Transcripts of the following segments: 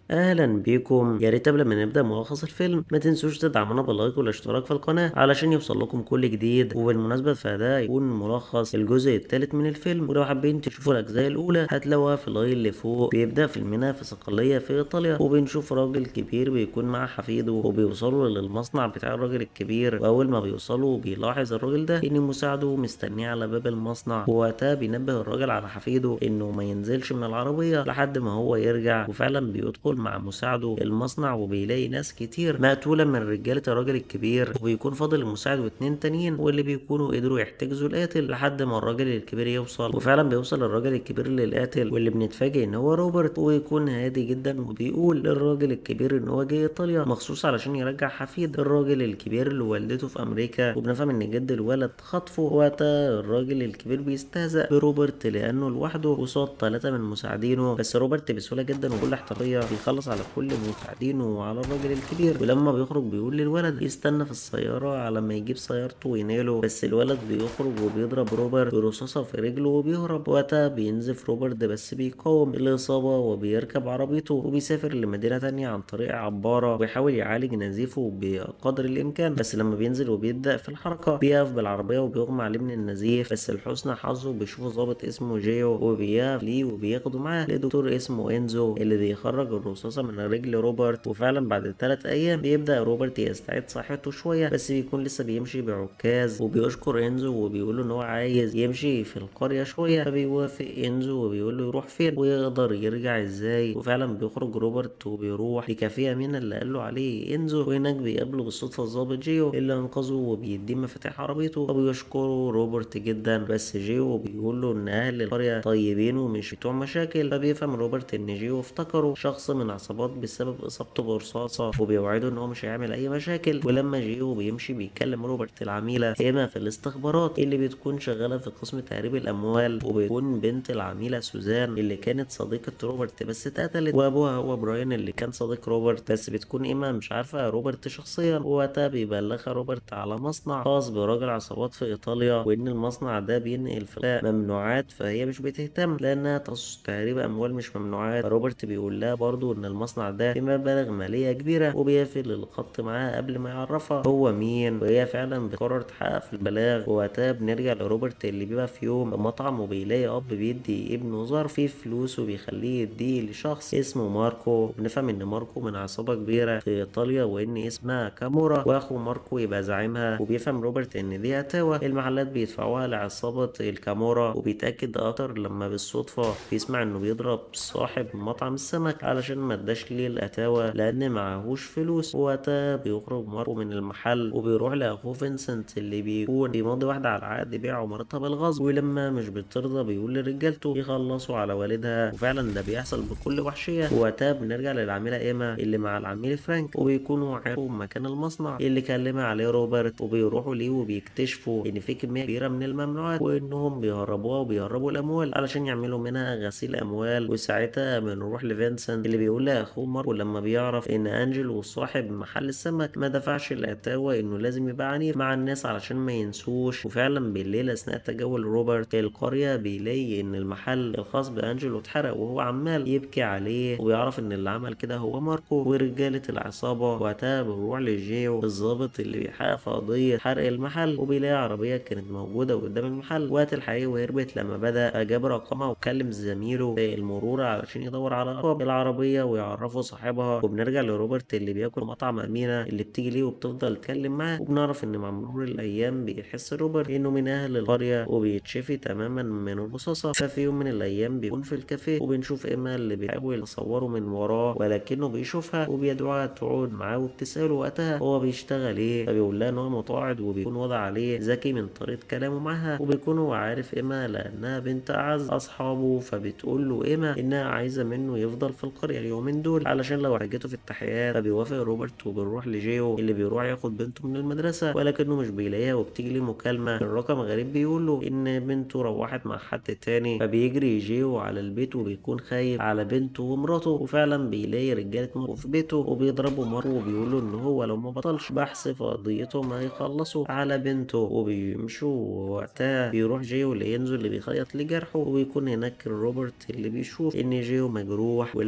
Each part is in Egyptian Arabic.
اهلا بيكم يا ريت قبل ما نبدا ملخص الفيلم ما تنسوش تدعمونا باللايك والاشتراك في القناه علشان يوصل لكم كل جديد وبالمناسبه فده يكون ملخص الجزء الثالث من الفيلم ولو حابين تشوفوا الاجزاء الاولى هتلاقوها في اللاين اللي فوق بيبدا فيلمنا في صقليه في ايطاليا وبنشوف راجل كبير بيكون مع حفيده وبيوصلوا للمصنع بتاع الراجل الكبير واول ما بيوصلوا بيلاحظ الراجل ده ان مساعده مستنيه على باب المصنع ووقتها بينبه الراجل على حفيده انه ما ينزلش من العربيه لحد ما هو يرجع وفعلا بيدخل مع مساعده المصنع وبيلاقي ناس كتير مقتولة من رجالة الراجل الكبير وبيكون فاضل المساعد واتنين تانيين واللي بيكونوا قدروا يحتجزوا القاتل لحد ما الراجل الكبير يوصل وفعلا بيوصل الراجل الكبير للقاتل واللي بنتفاجئ ان هو روبرت ويكون هادي جدا وبيقول للراجل الكبير ان هو جاي ايطاليا مخصوص علشان يرجع حفيد الراجل الكبير اللي والدته في امريكا وبنفهم ان جد الولد خطفه وقتها الراجل الكبير بيستهزأ بروبرت لانه لوحده قصاد ثلاثة من مساعدينه بس روبرت بسهولة جدا وكل احترافية بيخلص على كل مساعدينه وعلى الراجل الكبير ولما بيخرج بيقول للولد يستنى في السيارة على ما يجيب سيارته ويناله بس الولد بيخرج وبيضرب روبرت برصاصة في رجله وبيهرب وقتها بينزف روبرت بس بيقاوم الإصابة وبيركب عربيته وبيسافر لمدينة تانية عن طريق عبارة ويحاول يعالج نزيفه بقدر الإمكان بس لما بينزل وبيبدأ في الحركة بيقف بالعربية وبيغمى عليه من النزيف بس لحسن حظه بيشوف ظابط اسمه جيو وبيقف ليه وبياخده معاه لدكتور اسمه انزو اللي بيخرج الرصاصة من رجل روبرت وفعلا بعد ثلاث ايام بيبدا روبرت يستعيد صحته شويه بس بيكون لسه بيمشي بعكاز وبيشكر انزو وبيقول له ان هو عايز يمشي في القريه شويه فبيوافق انزو وبيقول له يروح فين ويقدر يرجع ازاي وفعلا بيخرج روبرت وبيروح لكافيه من اللي قال له عليه انزو وهناك بيقابله بالصدفه الظابط جيو اللي انقذه وبيديه مفاتيح عربيته وبيشكره روبرت جدا بس جيو بيقول له ان اهل القريه طيبين ومش بتوع مشاكل فبيفهم روبرت ان جيو افتكره شخص من عصابات بسبب اصابته برصاصه وبيوعده ان هو مش هيعمل اي مشاكل ولما جيو بيمشي بيكلم روبرت العميله ايما في الاستخبارات اللي بتكون شغاله في قسم تهريب الاموال وبيكون بنت العميله سوزان اللي كانت صديقه روبرت بس اتقتلت وابوها هو براين اللي كان صديق روبرت بس بتكون ايما مش عارفه روبرت شخصيا ووقتها بيبلغها روبرت على مصنع خاص براجل عصابات في ايطاليا وان المصنع ده بينقل في ممنوعات فهي مش بتهتم لانها تخصص تهريب اموال مش ممنوعات روبرت بيقول لها برضو ان المصنع ده في مبالغ ماليه كبيره وبيقفل الخط معاها قبل ما يعرفها هو مين وهي فعلا بتقرر تحقق في البلاغ ووقتها بنرجع لروبرت اللي بيبقى في يوم مطعم وبيلاقي اب بيدي ابنه ظرف فيه فلوس وبيخليه يديه لشخص اسمه ماركو بنفهم ان ماركو من عصابه كبيره في ايطاليا وان اسمها كامورا واخو ماركو يبقى زعيمها وبيفهم روبرت ان دي اتاوه المحلات بيدفعوها لعصابه الكامورا وبيتاكد اكتر لما بالصدفه بيسمع انه بيضرب صاحب مطعم السمك علشان ما اداش ليه الاتاوه لان معهوش فلوس وقتها بيخرج ماركو من المحل وبيروح لاخوه فينسنت اللي بيكون بيمضي واحده على عقد بيع عمارتها بالغصب ولما مش بترضى بيقول لرجالته يخلصوا على والدها وفعلا ده بيحصل بكل وحشيه وقتها بنرجع للعميله ايما اللي مع العميل فرانك وبيكونوا عرفوا مكان المصنع اللي كلمها عليه روبرت وبيروحوا ليه وبيكتشفوا ان في كميه كبيره من الممنوعات وانهم بيهربوها وبيهربوا الاموال علشان يعملوا منها غسيل اموال وساعتها بنروح لفينسنت اللي بيقول لاخوه ماركو لما بيعرف ان انجل وصاحب محل السمك ما دفعش الاتاوه انه لازم يبقى عنيف مع الناس علشان ما ينسوش وفعلا بالليل اثناء تجول روبرت القريه بيلاقي ان المحل الخاص بانجل اتحرق وهو عمال يبكي عليه وبيعرف ان اللي عمل كده هو ماركو ورجاله العصابه وقتها بنروح لجيو الظابط اللي بيحقق في قضيه حرق المحل وبيلاقي عربيه كانت موجوده قدام المحل وقت الحقيقه وهربت لما بدا جاب رقمها وكلم زميله في المرور علشان يدور على رقم العربيه ويعرفه صاحبها وبنرجع لروبرت اللي بياكل مطعم امينه اللي بتيجي ليه وبتفضل تتكلم معاه وبنعرف ان مع مرور الايام بيحس روبرت انه من اهل القريه وبيتشفي تماما من الرصاصه ففي يوم من الايام بيكون في الكافيه وبنشوف ايما اللي بيحاول يصوره من وراه ولكنه بيشوفها وبيدعوها تقعد معاه وبتساله وقتها هو بيشتغل ايه فبيقول لها ان هو متقاعد وبيكون وضع عليه ذكي من طريقه كلامه معاها وبيكون هو عارف ايما لانها بنت اعز اصحابه فبتقول له ايما انها عايزه منه يفضل في القريه اليومين دول علشان لو حاجته في التحيات فبيوافق روبرت وبنروح لجيو اللي بيروح ياخد بنته من المدرسه ولكنه مش بيلاقيها وبتيجي ليه مكالمه الرقم غريب بيقول له ان بنته روحت مع حد تاني فبيجري جيو على البيت وبيكون خايف على بنته ومراته وفعلا بيلاقي رجاله ماركو في بيته وبيضربوا ماركو وبيقولوا ان هو لو ما بطلش بحث في قضيتهم هيخلصوا على بنته وبيمشوا وقتها بيروح جيو لينزو اللي بيخيط لجرحه وبيكون هناك روبرت اللي بيشوف ان جيو مجروح ولما بيمشي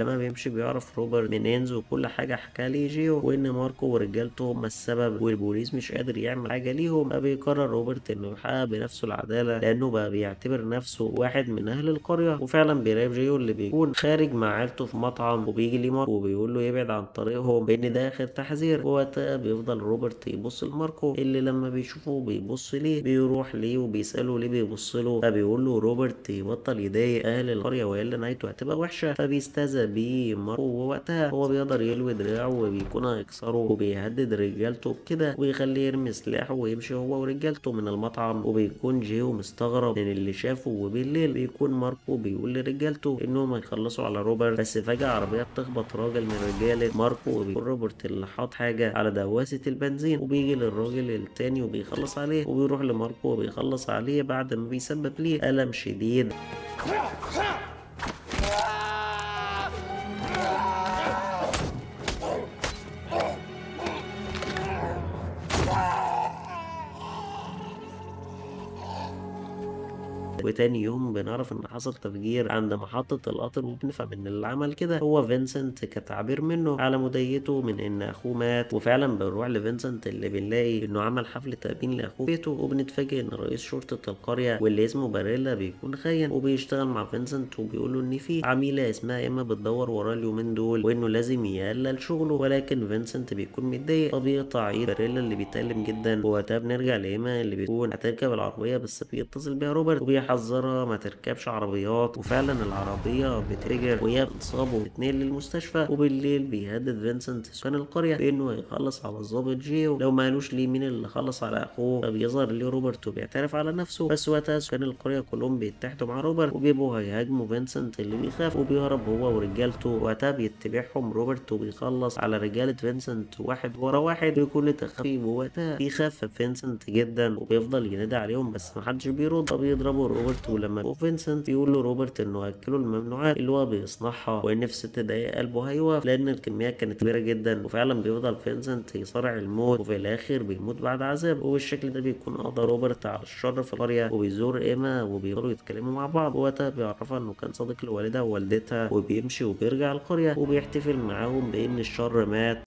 بيعرف روبرت من انزو وكل حاجه حكاها لي جيو وان ماركو ورجالته هم السبب والبوليس مش قادر يعمل حاجه ليهم فبيقرر روبرت انه يحقق بنفسه العداله لانه بقى بيعتبر نفسه واحد من اهل القريه وفعلا بيراقب جيو اللي بيكون خارج مع عيلته في مطعم وبيجي ليه ماركو وبيقول له يبعد عن طريقهم بان ده اخر تحذير وقتها بيفضل روبرت يبص لماركو اللي لما بيشوفه بيبص ليه بيروح ليه وبيساله ليه بيبص له فبيقول له روبرت يبطل يضايق اهل القريه والا نهايته هتبقى وحشه فبيستهزأ بيه ماركو ووقتها هو بيقدر يلوي دراعه وبيكون هيكسره وبيهدد رجالته بكده ويخليه يرمي سلاحه ويمشي هو ورجالته من المطعم وبيكون جيو مستغرب من اللي شافه وبالليل بيكون ماركو بيقول لرجالته انهم هيخلصوا على روبرت بس فجأة عربية بتخبط راجل من رجالة ماركو وبيكون روبرت اللي حاط حاجة على دواسة البنزين وبيجي للراجل التاني وبيخلص عليه وبيروح لماركو وبيخلص عليه بعد ما بيسبب ليه ألم شديد وتاني يوم بنعرف ان حصل تفجير عند محطة القطر وبنفهم ان اللي عمل كده هو فينسنت كتعبير منه على مضايقته من ان اخوه مات وفعلا بنروح لفينسنت اللي بنلاقي انه عمل حفل تأبين لاخوه في بيته وبنتفاجئ ان رئيس شرطة القرية واللي اسمه باريلا بيكون خاين وبيشتغل مع فينسنت وبيقول له ان في عميلة اسمها اما بتدور وراه اليومين دول وانه لازم يقلل شغله ولكن فينسنت بيكون متضايق فبيقطع ايد باريلا اللي بيتألم جدا ووقتها بنرجع لاما اللي بتكون هتركب العربية بس بيتصل بيها روبرت وبيحذرها ما تركبش عربيات وفعلا العربية بتفجر وهي بتصاب وبتنقل للمستشفى وبالليل بيهدد فينسنت سكان القرية بانه هيخلص على الضابط جيو لو ما قالوش ليه مين اللي خلص على اخوه فبيظهر ليه روبرت وبيعترف على نفسه بس وقتها سكان القرية كلهم بيتحدوا مع روبرت وبيبقوا هيهاجموا فينسنت اللي بيخاف وبيهرب هو ورجالته وقتها بيتبعهم روبرت وبيخلص على رجالة فينسنت واحد ورا واحد بكل تخفيف ووقتها بيخاف فينسنت جدا وبيفضل ينادي عليهم بس محدش بيرد فبيضربوا روبرت ولما فينسنت يقول له روبرت انه اكله الممنوعات اللي هو بيصنعها وان في ست دقايق قلبه هيوقف لان الكميات كانت كبيره جدا وفعلا بيفضل فينسنت يصارع الموت وفي الاخر بيموت بعد عذاب وبالشكل ده بيكون قضى روبرت على الشر في القريه وبيزور ايما وبيقدروا يتكلموا مع بعض وقتها بيعرفها انه كان صديق لوالدها ووالدتها وبيمشي وبيرجع القريه وبيحتفل معاهم بان الشر مات